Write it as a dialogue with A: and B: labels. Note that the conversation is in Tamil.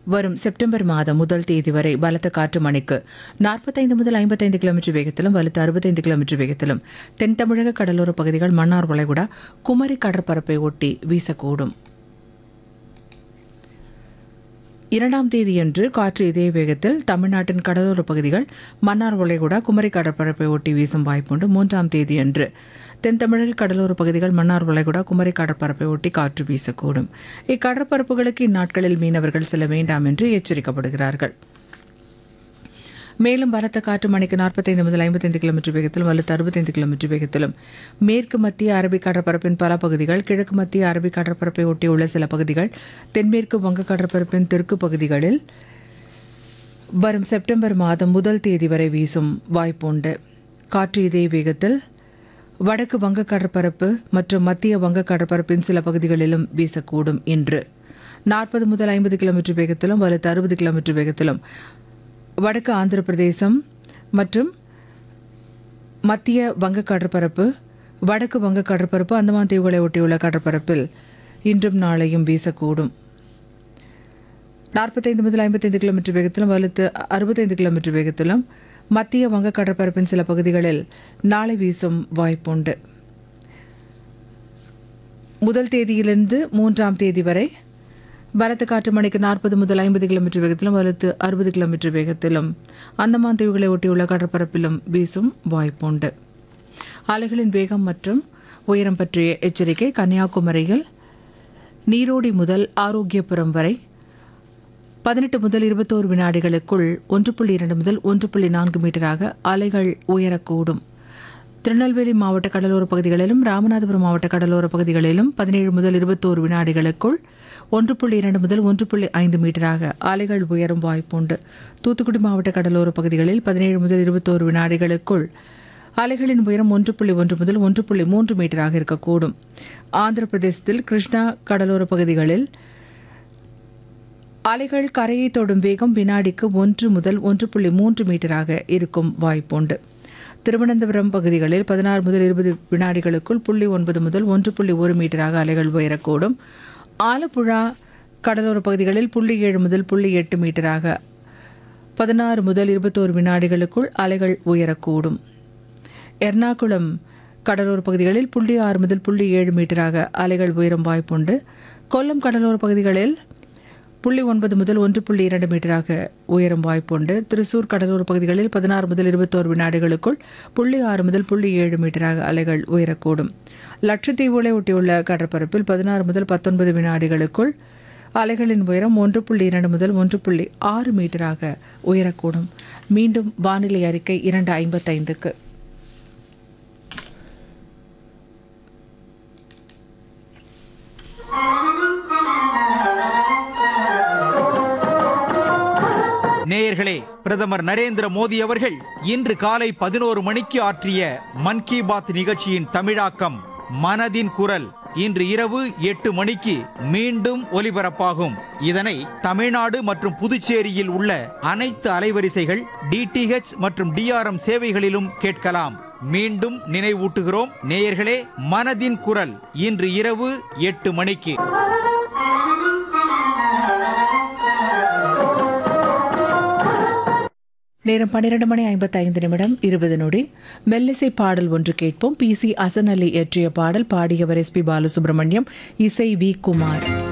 A: வரும் செப்டம்பர் மாதம் முதல் தேதி வரை பலத்த காற்று மணிக்கு நாற்பத்தைந்து முதல் ஐம்பத்தைந்து கிலோமீட்டர் வேகத்திலும் வலுத்து அறுபத்தைந்து கிலோமீட்டர் வேகத்திலும் தென் தமிழக கடலோர பகுதிகள் மன்னார் வளைகுடா குமரி கடற்பரப்பை ஒட்டி வீசக்கூடும் இரண்டாம் தேதியன்று காற்று இதே வேகத்தில் தமிழ்நாட்டின் கடலோர பகுதிகள் மன்னார் வளைகுடா குமரி கடற்பரப்பை ஒட்டி வீசும் வாய்ப்புண்டு மூன்றாம் தேதியன்று தென் தமிழக கடலோர பகுதிகள் மன்னார் வளைகுடா குமரி கடற்பரப்பை ஒட்டி காற்று வீசக்கூடும் இக்கடற்பரப்புகளுக்கு இந்நாட்களில் மீனவர்கள் செல்ல வேண்டாம் என்று எச்சரிக்கப்படுகிறார்கள் மேலும் பலத்த காற்று மணிக்கு நாற்பத்தைந்து முதல் ஐம்பத்தைந்து கிலோமீட்டர் வேகத்திலும் வலுத்து அறுபத்தைந்து கிலோமீட்டர் வேகத்திலும் மேற்கு மத்திய அரபிக் கடற்பரப்பின் பல பகுதிகள் கிழக்கு மத்திய அரபிக் கடற்பரப்பை ஒட்டியுள்ள சில பகுதிகள் தென்மேற்கு வங்க கடற்பரப்பின் தெற்கு பகுதிகளில் வரும் செப்டம்பர் மாதம் முதல் தேதி வரை வீசும் வாய்ப்புண்டு காற்று இதே வேகத்தில் வடக்கு வங்க கடற்பரப்பு மற்றும் மத்திய வங்க கடற்பரப்பின் சில பகுதிகளிலும் வீசக்கூடும் என்று நாற்பது முதல் ஐம்பது கிலோமீட்டர் வேகத்திலும் வலுத்து அறுபது கிலோமீட்டர் வேகத்திலும் வடக்கு ஆந்திர பிரதேசம் மற்றும் மத்திய வங்க கடற்பரப்பு வடக்கு வங்க கடற்பரப்பு அந்தமான் தீவுகளை ஒட்டியுள்ள கடற்பரப்பில் இன்றும் நாளையும் வீசக்கூடும் நாற்பத்தைந்து முதல் ஐம்பத்தைந்து கிலோமீட்டர் வேகத்திலும் வலுத்து அறுபத்தைந்து கிலோமீட்டர் வேகத்திலும் மத்திய வங்க கடற்பரப்பின் சில பகுதிகளில் நாளை வீசும் வாய்ப்புண்டு முதல் தேதியிலிருந்து மூன்றாம் தேதி வரை பலத்த காற்று மணிக்கு நாற்பது முதல் ஐம்பது கிலோமீட்டர் வேகத்திலும் வலுத்து அறுபது கிலோமீட்டர் வேகத்திலும் அந்தமான் தீவுகளை ஒட்டியுள்ள கடற்பரப்பிலும் வீசும் வாய்ப்புண்டு அலைகளின் வேகம் மற்றும் உயரம் பற்றிய எச்சரிக்கை கன்னியாகுமரியில் நீரோடி முதல் ஆரோக்கியபுரம் வரை பதினெட்டு முதல் இருபத்தோரு வினாடிகளுக்குள் ஒன்று புள்ளி இரண்டு முதல் ஒன்று புள்ளி நான்கு மீட்டராக அலைகள் உயரக்கூடும் திருநெல்வேலி மாவட்ட கடலோர பகுதிகளிலும் ராமநாதபுரம் மாவட்ட கடலோர பகுதிகளிலும் பதினேழு முதல் இருபத்தோரு வினாடிகளுக்குள் ஒன்று புள்ளி இரண்டு முதல் ஒன்று புள்ளி ஐந்து மீட்டராக அலைகள் உயரும் வாய்ப்புண்டு தூத்துக்குடி மாவட்ட கடலோர பகுதிகளில் பதினேழு முதல் இருபத்தோரு வினாடிகளுக்குள் அலைகளின் உயரம் ஒன்று புள்ளி ஒன்று முதல் ஒன்று புள்ளி மூன்று மீட்டராக இருக்கக்கூடும் ஆந்திர பிரதேசத்தில் கிருஷ்ணா கடலோர பகுதிகளில் அலைகள் கரையை தொடும் வேகம் வினாடிக்கு ஒன்று முதல் ஒன்று புள்ளி மூன்று மீட்டராக இருக்கும் வாய்ப்புண்டு திருவனந்தபுரம் பகுதிகளில் பதினாறு முதல் இருபது வினாடிகளுக்குள் புள்ளி ஒன்பது முதல் ஒன்று புள்ளி ஒரு மீட்டராக அலைகள் உயரக்கூடும் ஆலப்புழா கடலோர பகுதிகளில் புள்ளி ஏழு முதல் புள்ளி எட்டு மீட்டராக பதினாறு முதல் இருபத்தோரு வினாடிகளுக்குள் அலைகள் உயரக்கூடும் எர்ணாகுளம் கடலோர பகுதிகளில் புள்ளி ஆறு முதல் புள்ளி ஏழு மீட்டராக அலைகள் உயரும் வாய்ப்புண்டு கொல்லம் கடலோர பகுதிகளில் புள்ளி ஒன்பது முதல் ஒன்று புள்ளி இரண்டு மீட்டராக உயரும் வாய்ப்புண்டு திருசூர் கடலோர பகுதிகளில் பதினாறு முதல் இருபத்தோரு வினாடிகளுக்குள் புள்ளி ஆறு முதல் புள்ளி ஏழு மீட்டராக அலைகள் உயரக்கூடும் லட்சத்தீவுகளை ஒட்டியுள்ள கடற்பரப்பில் பதினாறு முதல் பத்தொன்பது வினாடிகளுக்குள் அலைகளின் உயரம் ஒன்று புள்ளி இரண்டு முதல் ஒன்று புள்ளி ஆறு மீட்டராக உயரக்கூடும் மீண்டும் வானிலை அறிக்கை இரண்டு ஐம்பத்தைந்துக்கு
B: நேயர்களே பிரதமர் நரேந்திர மோடி அவர்கள் இன்று காலை பதினோரு மணிக்கு ஆற்றிய மன் கி பாத் நிகழ்ச்சியின் தமிழாக்கம் மனதின் குரல் இன்று இரவு எட்டு மணிக்கு மீண்டும் ஒலிபரப்பாகும் இதனை தமிழ்நாடு மற்றும் புதுச்சேரியில் உள்ள அனைத்து அலைவரிசைகள் டிடிஹெச் மற்றும் டிஆர்எம் சேவைகளிலும் கேட்கலாம் மீண்டும் நினைவூட்டுகிறோம் நேயர்களே மனதின் குரல் இன்று இரவு எட்டு மணிக்கு
A: நேரம் பன்னிரண்டு மணி ஐம்பத்தி ஐந்து நிமிடம் இருபது நொடி மெல்லிசை பாடல் ஒன்று கேட்போம் பி சி அசன் அலி இயற்றிய பாடல் பாடியவர் எஸ் பி பாலசுப்ரமணியம் இசை வி குமார்